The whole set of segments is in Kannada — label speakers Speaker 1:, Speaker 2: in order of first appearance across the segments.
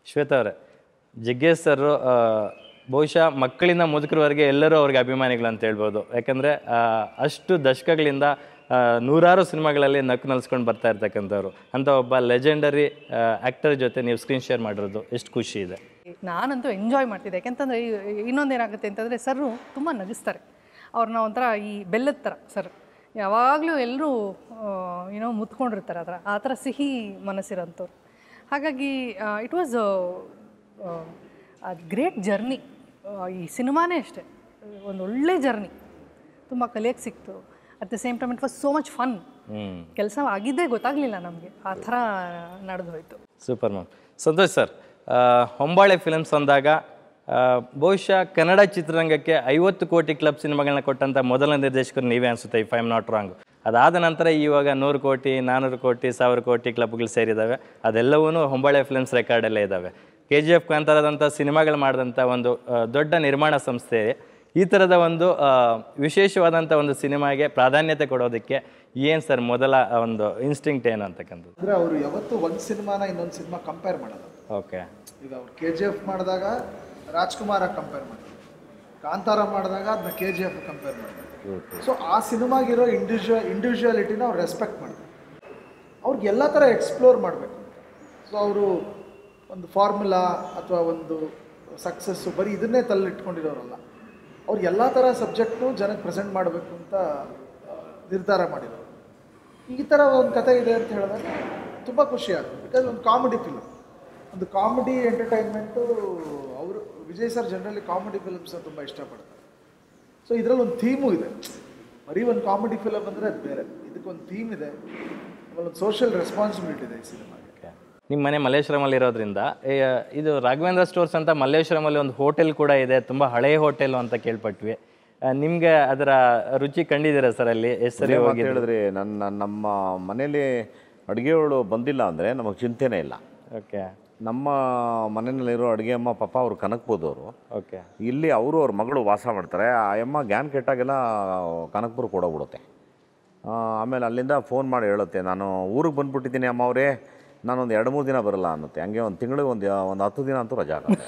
Speaker 1: ಶ್ವೇತಾ ಅವರೇ ಜಗ್ಗೇಶ್ ಸರ್ ಬಹುಶಃ ಮಕ್ಕಳಿಂದ ಮುದುಕರವರೆಗೆ ಎಲ್ಲರೂ ಅವ್ರಿಗೆ ಅಭಿಮಾನಿಗಳು ಅಂತ ಹೇಳ್ಬೋದು ಯಾಕಂದರೆ ಅಷ್ಟು ದಶಕಗಳಿಂದ ಆ, ನೂರಾರು ಸಿನಿಮಾಗಳಲ್ಲಿ ನಕ್ಕು ನಲ್ಸ್ಕೊಂಡು ಬರ್ತಾ ಇರ್ತಕ್ಕಂಥವ್ರು ಅಂತ ಒಬ್ಬ ಲೆಜೆಂಡರಿ ಆ್ಯಕ್ಟರ್ ಜೊತೆ ನೀವು ಸ್ಕ್ರೀನ್ ಶೇರ್ ಮಾಡಿರೋದು ಎಷ್ಟು ಖುಷಿ ಇದೆ
Speaker 2: ನಾನಂತೂ ಎಂಜಾಯ್ ಮಾಡ್ತಿದ್ದೆ ಯಾಕೆಂತಂದರೆ ಇನ್ನೊಂದು ಏನಾಗುತ್ತೆ ಅಂತಂದರೆ ಸರ್ರು ತುಂಬ ನಗಿಸ್ತಾರೆ ಅವ್ರನ್ನ ಒಂಥರ ಈ ಬೆಲ್ಲದ ಥರ ಸರ್ ಯಾವಾಗಲೂ ಎಲ್ಲರೂ ಏನೋ ಮುತ್ಕೊಂಡಿರ್ತಾರೆ ಆ ಥರ ಆ ಥರ ಸಿಹಿ ಮನಸ್ಸಿರೋಂಥವ್ರು ಹಾಗಾಗಿ ಇಟ್ ವಾಸ್ ಗ್ರೇಟ್ ಜರ್ನಿ ಈ ಸಿನಿಮಾನೇ ಅಷ್ಟೇ ಒಂದು ಒಳ್ಳೆ ಜರ್ನಿ ತುಂಬ ಕಲಿಯೋಕ್ಕೆ ಸಿಕ್ತು at the same time it was so much fun
Speaker 1: hmm
Speaker 2: ಕೆಲಸ ಆಗಿದ್ದೇ ಗೊತ್ತಾಗಲಿಲ್ಲ ನಮಗೆ ಆ ಥರ ನಡೆದು ಹೋಯಿತು
Speaker 1: ಸೂಪರ್ ಮ್ಯಾಮ್ ಸಂತೋಷ್ ಸರ್ ಆ, ಹೊಂಬಾಳೆ ಫಿಲ್ಮ್ಸ್ ಅಂದಾಗ ಆ, ಬಹುಶಃ ಕನ್ನಡ ಚಿತ್ರರಂಗಕ್ಕೆ ಐವತ್ತು ಕೋಟಿ ಕ್ಲಬ್ ಸಿನಿಮಾಗಳನ್ನ ಕೊಟ್ಟಂಥ ಮೊದಲ ನಿರ್ದೇಶಕರು ನೀವೇ ಅನಿಸುತ್ತೆ if I am not wrong ಅದಾದ ನಂತರ ಇವಾಗ ನೂರು ಕೋಟಿ ನಾನ್ನೂರು ಕೋಟಿ ಸಾವಿರ ಕೋಟಿ ಕ್ಲಬ್ಗಳು ಸೇರಿದ್ದಾವೆ ಅದೆಲ್ಲವೂ ಹೊಂಬಾಳೆ ಫಿಲ್ಮ್ಸ್ ರೆಕಾರ್ಡಲ್ಲೇ ಇದ್ದಾವೆ ಕೆ ಜಿ ಎಫ್ ಕಾಂತಾರದಂಥ ಸಿನಿಮಾಗಳು ಮಾಡಿದಂಥ ಒಂದು ಆ, ದೊಡ್ಡ ನಿರ್ಮಾಣ ಸಂಸ್ಥೆ ಈ ಥರದ ಒಂದು ಆ, ವಿಶೇಷವಾದಂಥ ಒಂದು ಸಿನಿಮಾಗೆ ಪ್ರಾಧಾನ್ಯತೆ ಕೊಡೋದಕ್ಕೆ ಏನು ಸರ್ ಮೊದಲ ಒಂದು ಇನ್ಸ್ಟಿಂಕ್ಟ್ ಏನು ಅಂತಕ್ಕಂಥದ್ದು
Speaker 3: ಅಂದರೆ ಅವರು ಯಾವತ್ತೂ ಒಂದು ಸಿನಿಮಾನ ಇನ್ನೊಂದು ಸಿನಿಮಾ ಕಂಪೇರ್ ಮಾಡಲ್ಲ
Speaker 1: ಓಕೆ
Speaker 3: ಈಗ ಅವ್ರು ಕೆ ಜಿ ಎಫ್ ಮಾಡಿದಾಗ ರಾಜ್ಕುಮಾರ ಕಂಪೇರ್ ಮಾಡಿದ್ರು ಕಾಂತಾರ ಮಾಡಿದಾಗ ಅದನ್ನ ಕೆ ಜಿ ಎಫ್ ಕಂಪೇರ್ ಮಾಡಿದ್ರು ಸೊ ಆ ಸಿನಿಮಾಗಿರೋ ಇಂಡಿವಿಜುವಲ್ ಇಂಡಿವಿಜುವಾಲಿಟಿನ ಅವ್ರು ರೆಸ್ಪೆಕ್ಟ್ ಮಾಡಿದ್ರು ಅವ್ರಿಗೆ ಎಲ್ಲ ಥರ ಎಕ್ಸ್ಪ್ಲೋರ್ ಮಾಡಬೇಕು ಸೊ ಅವರು ಒಂದು ಫಾರ್ಮುಲಾ ಅಥವಾ ಒಂದು ಸಕ್ಸಸ್ಸು ಬರೀ ಇದನ್ನೇ ತಲ್ಲಿಟ್ಕೊಂಡಿರೋರಲ್ಲ ಅವ್ರು ಎಲ್ಲ ಥರ ಸಬ್ಜೆಕ್ಟ್ನು ಜನಕ್ಕೆ ಪ್ರೆಸೆಂಟ್ ಮಾಡಬೇಕು ಅಂತ ಆ, ನಿರ್ಧಾರ ಮಾಡಿರೋರು ಈ ಥರ ಒಂದು ಕತೆ ಇದೆ ಅಂತ ಹೇಳಿದಾಗ ತುಂಬ ಖುಷಿ ಆಗುತ್ತೆ ಬಿಕಾಸ್ ಒಂದು ಕಾಮಿಡಿ ಫಿಲ್ಮ್ ಒಂದು ಕಾಮಿಡಿ ಎಂಟರ್ಟೈನ್ಮೆಂಟು ಅವರು ವಿಜಯ್ ಸರ್ ಜನರಲಿ ಕಾಮಿಡಿ ಫಿಲ್ಮ್ಸ್ನ ತುಂಬ ಇಷ್ಟಪಡ್ತಾರೆ ಸೊ ಇದರಲ್ಲಿ ಒಂದು ಥೀಮು ಇದೆ ಬರೀ ಒಂದು ಕಾಮಿಡಿ ಫಿಲಮ್ ಅಂದರೆ ಅದು ಬೇರೆ ಇದಕ್ಕೊಂದು ಥೀಮ್ ಇದೆ ಆಮೇಲೆ ಒಂದು ಸೋಷಿಯಲ್ ರೆಸ್ಪಾನ್ಸಿಬಿಲಿಟಿ ಇದೆ ಈ ಸಿನಿಮಾಗೆ
Speaker 1: ನಿಮ್ಮ ಮನೆ ಮಲ್ಲೇಶ್ವರಮಲ್ಲಿ ಇರೋದ್ರಿಂದ ಏ, ಇದು ರಾಘವೇಂದ್ರ ಸ್ಟೋರ್ಸ್ ಅಂತ ಮಲ್ಲೇಶ್ವರಮಲ್ಲಿ ಒಂದು ಹೋಟೆಲ್ ಕೂಡ ಇದೆ ತುಂಬ ಹಳೆಯ ಹೋಟೆಲ್ ಅಂತ ಕೇಳ್ಪಟ್ವಿ ನಿಮಗೆ ಅದರ ರುಚಿ ಕಂಡಿದ್ದೀರಾ ಸರ್ ಅಲ್ಲಿ ಎಷ್ಟು ಸರಿ
Speaker 4: ಅದೇ ಮಾತು
Speaker 1: ಹೋಗಿ
Speaker 4: ಹೇಳಿದ್ರಿ ನನ್ನ ನಮ್ಮ ಮನೇಲಿ ಅಡುಗೆಯವಳು ಬಂದಿಲ್ಲ ಅಂದರೆ ನಮಗೆ ಚಿಂತೆನೇ ಇಲ್ಲ
Speaker 1: ಓಕೆ
Speaker 4: ನಮ್ಮ ಮನೆಯಲ್ಲಿರೋ ಅಡುಗೆ ಅಮ್ಮ ಪಾಪ ಅವರು ಕನಕ್ಪುರದವರು
Speaker 1: ಓಕೆ
Speaker 4: ಇಲ್ಲಿ ಅವರು ಅವ್ರ ಮಗಳು ವಾಸ ಮಾಡ್ತಾರೆ ಆ ಅಮ್ಮ ಗ್ಯಾನ್ ಕೆಟ್ಟಾಗೆಲ್ಲ ಕನಕ್ಪುರ ಕೊಡೋಗ್ಬಿಡುತ್ತೆ ಆ, ಆಮೇಲೆ ಅಲ್ಲಿಂದ ಫೋನ್ ಮಾಡಿ ಹೇಳುತ್ತೆ ನಾನು ಊರಿಗೆ ಬಂದ್ಬಿಟ್ಟಿದ್ದೀನಿ ಅಮ್ಮ ಅವರೇ ನಾನೊಂದು ಎರಡು ಮೂರು ದಿನ ಬರಲ್ಲ ಅನ್ನುತ್ತೆ ಹಂಗೆ ಒಂದು ತಿಂಗಳಿಗೆ ಒಂದು ಒಂದು ಹತ್ತು ದಿನ ಅಂತೂ ರಜಾ ಆಗುತ್ತೆ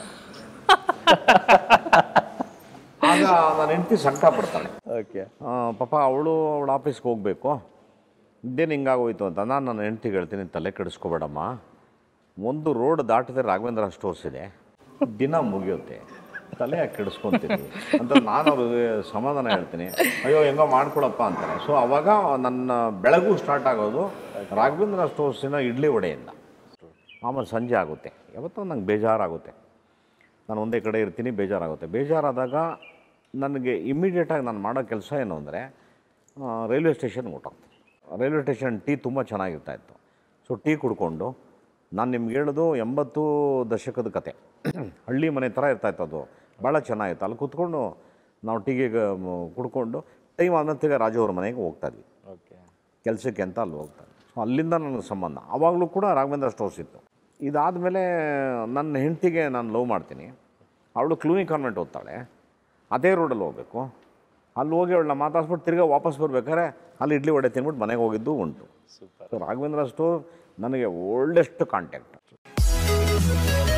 Speaker 4: ಆಗ ನನ್ನ ಹೆಂಡತಿ ಸಂಕಟ ಪಡ್ತಾಳೆ
Speaker 1: ಓಕೆ
Speaker 4: ಆ, ಪಾಪ ಅವಳು ಅವಳ ಆಫೀಸ್ಗೆ ಹೋಗಬೇಕು ಇದೇನು ಹಿಂಗಾಗೋಯ್ತು ಅಂತ ನಾನು ನನ್ನ ಹೆಂಡ್ತಿಗೆ ಹೇಳ್ತೀನಿ ತಲೆ ಕೆಡಿಸ್ಕೋಬೇಡಮ್ಮ ಒಂದು ರೋಡ್ ದಾಟಿದ್ರೆ ರಾಘವೇಂದ್ರ ಸ್ಟೋರ್ಸ್ ಇದೆ ದಿನ ಮುಗಿಯುತ್ತೆ ತಲೆ ಯಾಕೆ ಕೆಡಿಸ್ಕೊತೀನಿ ಅಂತ ನಾನು ಅವ್ರಿಗೆ ಸಮಾಧಾನ ಹೇಳ್ತೀನಿ ಅಯ್ಯೋ ಹೆಂಗೋ ಮಾಡ್ಕೊಳಪ್ಪ ಅಂತಾರೆ ಸೊ ಅವಾಗ ನನ್ನ ಬೆಳಗು ಸ್ಟಾರ್ಟ್ ಆಗೋದು ರಾಘವೇಂದ್ರ ಸ್ಟೋರ್ಸಿನ ಇಡ್ಲಿ ವಡೆಯಿಂದ ಆಮೇಲೆ ಸಂಜೆ ಆಗುತ್ತೆ ಯಾವತ್ತೋ ನಂಗೆ ಬೇಜಾರಾಗುತ್ತೆ ನಾನು ಒಂದೇ ಕಡೆ ಇರ್ತೀನಿ ಬೇಜಾರಾಗುತ್ತೆ ಬೇಜಾರಾದಾಗ ನನಗೆ ಇಮ್ಮಿಡಿಯೇಟಾಗಿ ನಾನು ಮಾಡೋ ಕೆಲಸ ಏನು ಅಂದರೆ ರೈಲ್ವೆ ಸ್ಟೇಷನ್ಗೆ ಹೊಟ್ಟೋಗ್ತೀನಿ ರೈಲ್ವೆ ಸ್ಟೇಷನ್ ಟೀ ತುಂಬ ಚೆನ್ನಾಗಿರ್ತಾ ಇತ್ತು ಸೊ ಟೀ ಕುಡ್ಕೊಂಡು ನಾನು ನಿಮ್ಗೆ ಹೇಳೋದು ಎಂಬತ್ತು ದಶಕದ ಕತೆ ಹಳ್ಳಿ ಮನೆ ಥರ ಇರ್ತಾಯಿತ್ತು ಅದು ಭಾಳ ಚೆನ್ನಾಗಿತ್ತು ಅಲ್ಲಿ ಕೂತ್ಕೊಂಡು ನಾವು ಟೀಗೆ ಗ- ಕುಡ್ಕೊಂಡು ಟೈಮ್ ಆದ್ಮೇಲೆ ತಿರ್ಗಾ ರಾಜು ಅವ್ರ ಮನೆಗೆ ಹೋಗ್ತಾಯಿದ್ವಿ
Speaker 1: ಓಕೆ
Speaker 4: ಕೆಲಸಕ್ಕೆ ಅಂತ ಅಲ್ಲಿ ಹೋಗ್ತಾರೆ ಸೊ ಅಲ್ಲಿಂದ ನನಗೆ ಸಂಬಂಧ ಆವಾಗಲೂ ಕೂಡ ರಾಘವೇಂದ್ರ ಸ್ಟೋರ್ಸ್ ಇತ್ತು ಇದಾದಮೇಲೆ ನನ್ನ ಹೆಂಡತಿಗೆ ನಾನು ಲವ್ ಮಾಡ್ತೀನಿ ಅವಳು ಕ್ಲೂನಿ ಕಾನ್ವೆಂಟ್ ಓದ್ತಾಳೆ ಅದೇ ರೋಡಲ್ಲಿ ಹೋಗಬೇಕು ಅಲ್ಲಿ ಹೋಗಿ ಅವಳನ್ನ ಮಾತಾಡ್ಸ್ಬಿಟ್ಟು ತಿರ್ಗಾ ವಾಪಸ್ ಬರ್ಬೇಕಾದ್ರೆ ಅಲ್ಲಿ ಇಡ್ಲಿ ವಡೆ ತಿನ್ಬಿಟ್ಟು ಮನೆಗೆ ಹೋಗಿದ್ದು ಉಂಟು ಸೊ ರಾಘವೇಂದ್ರ ಸ್ಟೋರ್ ನನಗೆ ಒಳ್ಳೆಷ್ಟು ಕಾಂಟ್ಯಾಕ್ಟ್